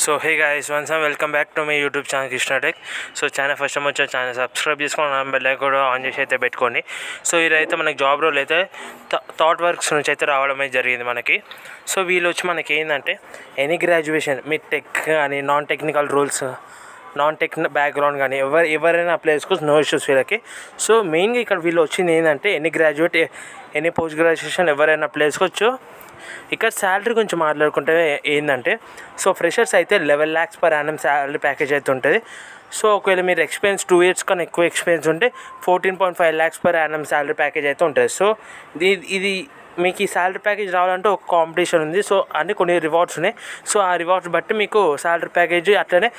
so hey guys once welcome back to my YouTube channel Krishna tech so channel first time వచ్చే channel subscribe చేసుకొని bell కూడా on చేసి అయితే పెట్టుకోండి so ఇదైతే మనకి జాబ్ రోల్ అయితే థాట్ వర్క్స్ నుంచి అయితే రావడం అయితే జరిగింది మనకి సో వీళ్ళు వచ్చి మనకి ఏంటంటే ఎనీ గ్రాడ్యుయేషన్ మీ టెక్ కానీ non technical roles non tech background కానీ ఎవరు ఎవరైనా అప్లై చేసుకోవచ్చు నో ఇష్యూస్ వీళ్ళకి సో మెయిన్గా ఇక్కడ వీళ్ళు వచ్చింది ఏంటంటే any graduate any post graduation ఎవరైనా అప్లై చేసుకోవచ్చు ఇక్కడ శాలరీ గురించి మాట్లాడుకుంటే ఏంటంటే సో ఫ్రెషర్స్ అయితే eleven lakhs per annum salary package అయితే ఉంటుంది సో ఒకవేళ మీరు ఎక్స్పీరియన్స్ టూ ఇయర్స్ కన్నా ఎక్కువ ఎక్స్పీరియన్స్ ఉంటే fourteen point five lakhs per annum salary package అయితే ఉంటుంది సో ఇది ఇది మీకు ఈ శాలరీ ప్యాకేజ్ రావాలంటే ఒక కాంపిటీషన్ ఉంది సో అన్ని కొన్ని రివార్డ్స్ ఉన్నాయి సో ఆ రివార్డ్స్ బట్టి మీకు శాలరీ ప్యాకేజ్ అట్లనే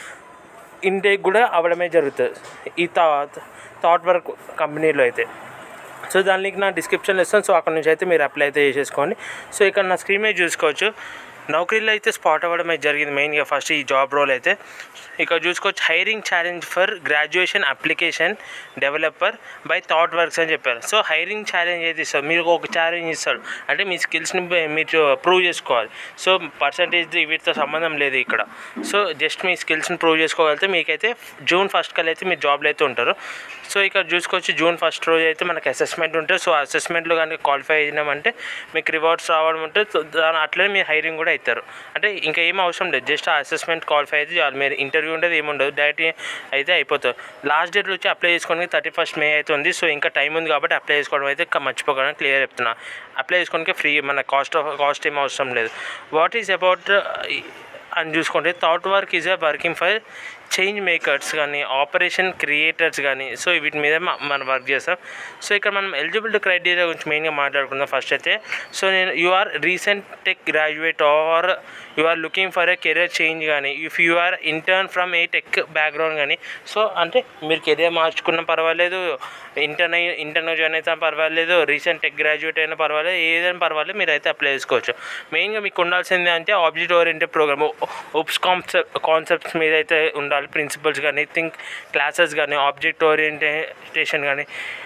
ఇంటేక్ కూడా అవ్వడమే జరుగుతుంది ఈ థాట్ థాట్ వర్క్ కంపెనీలో అయితే సో దాని లింక్ నా డిస్క్రిప్షన్లో ఇస్తాను సో అక్కడ నుంచి అయితే మీరు అప్లై అయితే చేసేసుకోండి సో ఇక్కడ నా స్క్రీన్ మీద చూసుకోవచ్చు నౌకరీలో అయితే స్పాట్ అవ్వడం అయితే జరిగింది మెయిన్గా ఫస్ట్ ఈ జాబ్ రోల్ అయితే ఇక్కడ చూసుకోవచ్చు hiring challenge for graduation application developer by ThoughtWorks అని చెప్పారు సో హైరింగ్ ఛాలెంజ్ అయితే ఇస్తారు మీరు ఒక ఛాలెంజ్ ఇస్తారు అంటే మీ స్కిల్స్ని మీరు ప్రూవ్ చేసుకోవాలి సో పర్సంటేజ్ వీటితో సంబంధం లేదు ఇక్కడ సో జస్ట్ మీ స్కిల్స్ని ప్రూవ్ చేసుకోగలిగితే మీకైతే జూన్ ఫస్ట్ కల్లా అయితే మీరు జాబ్లో అయితే ఉంటారు సో ఇక్కడ చూసుకోవచ్చు జూన్ ఫస్ట్ రోజు అయితే మనకి అసెస్మెంట్ ఉంటుంది సో అసెస్మెంట్లో కానీ క్వాలిఫై అయినామంటే మీకు రివార్డ్స్ రావడం ఉంటుంది సో దాని అట్లనే మీరు హైరింగ్ కూడా అవుతారు అంటే ఇంకా ఏం అవసరం లేదు జస్ట్ ఆ అసెస్మెంట్ క్వాలిఫై అయితే చాలు మీరు ఇంటర్వ్యూ ఉండదు ఏముండదు డైరెక్ట్ అయితే అయిపోతుంది లాస్ట్ డేట్ వచ్చి అప్లై చేసుకోవడానికి థర్టీ ఫస్ట్ మే అయితే ఉంది సో ఇంకా టైం ఉంది కాబట్టి అప్లై చేసుకోవడం అయితే ఇంకా మర్చిపోకుండా క్లియర్ చెప్తున్నా అప్లై చేసుకోవడానికి ఫ్రీ మన కాస్ట్ ఆఫ్ కాస్ట్ ఏం అవసరం లేదు వాట్ ఈస్ అబౌట్ అని చూసుకుంటే thought work is a working for change makers కానీ ఆపరేషన్ క్రియేటర్స్ కానీ సో వీటి మీద మ- మనం వర్క్ చేస్తాం సో ఇక్కడ మనం ఎలిజిబిలిటీ క్రైటీరియా గురించి మెయిన్గా మాట్లాడుకుందాం ఫస్ట్ అయితే సో నేను you are recent tech graduate or you are looking for a career change కానీ if you are intern from a tech background కానీ సో అంటే మీరు కెరియర్ మార్చుకున్నా పర్వాలేదు ఇంటర్న్ అయ్యి ఇంటర్న్ జాయిన్ అయితే పర్వాలేదు రీసెంట్ టెక్ గ్రాడ్యుయేట్ అయినా పర్వాలేదు ఏదైనా పర్వాలేదు మీరు అయితే అప్లై చేసుకోవచ్చు మెయిన్గా మీకు ఉండాల్సింది అంటే object oriented program oops concept concepts మీద అయితే ఉండాలి ప్రిన్సిపల్స్ కానీ థింక్ క్లాసెస్ కానీ ఆబ్జెక్ట్ ఓరియంటేషన్ కానీ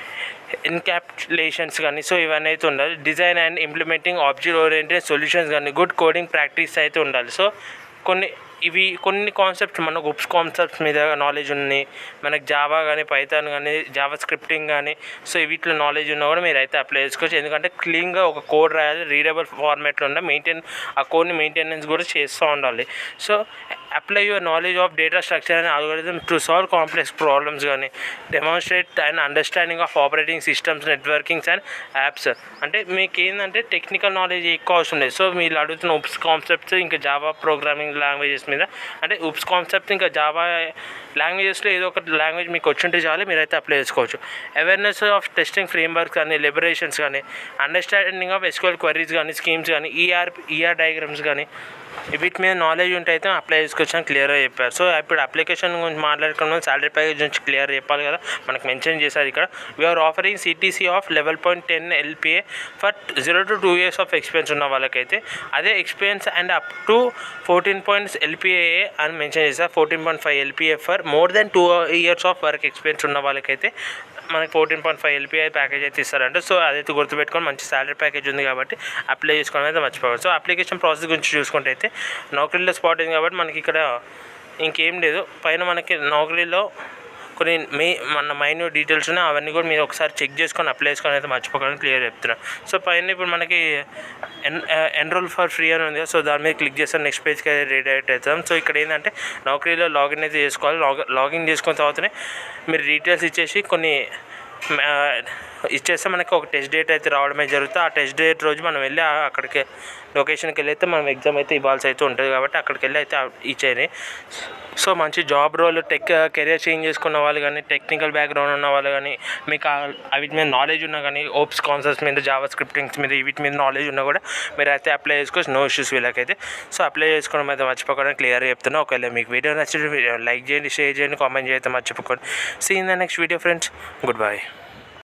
ఎన్క్యాప్చులేషన్స్ కానీ సో ఇవన్నీ అయితే ఉండాలి design and implementing object oriented solutions కానీ గుడ్ కోడింగ్ ప్రాక్టీస్ అయితే ఉండాలి సో కొన్ని ఇవి కొన్ని కాన్సెప్ట్స్ మనకు ఉప్స్ కాన్సెప్ట్స్ మీద నాలెడ్జ్ ఉన్నాయి మనకు జావా కానీ పైథాన్ కానీ జావా స్క్రిప్టింగ్ కానీ సో వీటిలో నాలెడ్జ్ ఉన్నా కూడా మీరు అయితే అప్లై చేసుకోవచ్చు ఎందుకంటే క్లీన్గా ఒక కోడ్ రాయాలి రీడబుల్ ఫార్మాట్లో ఉండాలి మెయింటైన్ ఆ కోడ్ని మెయింటెనెన్స్ కూడా చేస్తూ ఉండాలి so apply your knowledge of data structure and algorithm to solve complex problems కానీ demonstrate and understanding of operating systems networkings and apps అంటే మీకు ఏంటంటే టెక్నికల్ నాలెడ్జ్ ఎక్కువ అవసరం లేదు సో మీరు అడుగుతున్న ఉప్స్ కాన్సెప్ట్స్ ఇంకా జావా ప్రోగ్రామింగ్ లాంగ్వేజెస్ మీద అంటే ఉప్స్ కాన్సెప్ట్ ఇంకా జావా లాంగ్వేజెస్లో ఏదో ఒక లాంగ్వేజ్ మీకు వచ్చుంటే చాలు మీరైతే అప్లై చేసుకోవచ్చు అవేర్నెస్ ఆఫ్ టెస్టింగ్ ఫ్రేమ్వర్క్స్ కానీ లిబరేషన్స్ కానీ అండర్స్టాండింగ్ ఆఫ్ ఎస్క్యూఎల్ క్వరీస్ కానీ స్కీమ్స్ కానీ ఈఆర్ ఈఆర్ డయాగ్రామ్స్ కానీ వీటి మీద నాలెడ్జ్ ఉంటే అయితే అప్లై చేసుకోవచ్చు అని క్లియర్గా చెప్పారు సో ఇప్పుడు అప్లికేషన్ గురించి మాట్లాడుకున్నాం సాలరీ ప్యాకేజ్ గురించి క్లియర్ చెప్పాలి కదా మనకు మెన్షన్ చేశారు ఇక్కడ we are offering CTC of eleven point ten LPA for zero to two years of experience ఉన్న వాళ్ళకైతే అదే experience and up to fourteen points LPA అని మెన్షన్ చేశారు fourteen point five LPA for more than two years of work experience ఉన్న వాళ్ళకైతే మనకి fourteen point five LPI package అయితే ఇస్తారంటే సో అదైతే గుర్తుపెట్టుకొని మంచి సాలరీ ప్యాకేజ్ ఉంది కాబట్టి అప్లై చేసుకోవడం అయితే మర్చిపోవాలి సో అప్లికేషన్ ప్రాసెస్ గురించి చూసుకుంటే అయితే నౌకరీలో స్పాట్ అయింది కాబట్టి మనకి ఇక్కడ ఇంకేం లేదు పైన మనకి నౌకరీలో కొన్ని మే మన మైన్యూట్ డీటెయిల్స్ ఉన్నాయి అవన్నీ కూడా మీరు ఒకసారి చెక్ చేసుకొని అప్లై చేసుకొని అయితే మర్చిపోకుండా క్లియర్ చెప్తున్నా సో పైన ఇప్పుడు మనకి ఎన్ ఎన్రోల్ ఫర్ ఫ్రీ అని ఉంది కదా, సో దాని మీద క్లిక్ చేస్తే నెక్స్ట్ పేజ్కి అయితే రీడైరెక్ట్ అవుతాం సో ఇక్కడ ఏంటంటే నౌకరీలో లాగిన్ అయితే చేసుకోవాలి లాగ్ లాగిన్ చేసుకున్న తర్వాతనే మీరు డీటెయిల్స్ ఇచ్చేసి కొన్ని ఆ, ఇచ్చేస్తే మనకి ఒక టెస్ట్ డేట్ అయితే రావడమే జరుగుతుంది ఆ టెస్ట్ డేట్ రోజు మనం వెళ్ళి ఆ- అక్కడికి లొకేషన్కి వెళ్ళి అయితే మనం ఎగ్జామ్ అయితే ఇవ్వాల్సి అయితే ఉంటుంది కాబట్టి అక్కడికి వెళ్ళి అయితే ఇచ్చేది సో మంచి job role tech career change చేసుకున్న వాళ్ళు కానీ టెక్నికల్ బ్యాక్గ్రౌండ్ ఉన్న వాళ్ళు కానీ మీకు ఆ- వీటి మీద నాలెడ్జ్ ఉన్నా కానీ ఓప్స్ కాన్సెప్ట్స్ మీద జావా స్క్రిప్టింగ్స్ మీద వీటి మీద నాలెడ్జ్ ఉన్నా కూడా మీరు అయితే అప్లై చేసుకోవచ్చు నో ఇష్యూస్ వీళ్ళకైతే సో అప్లై చేసుకోవడం అయితే మర్చిపోకుండా క్లియర్గా చెప్తున్నా ఒకవేళ మీకు వీడియో నచ్చిన లైక్ చేయండి షేర్ చేయండి కామెంట్ చేయండి మర్చిపోకండి see in the next video friends good bye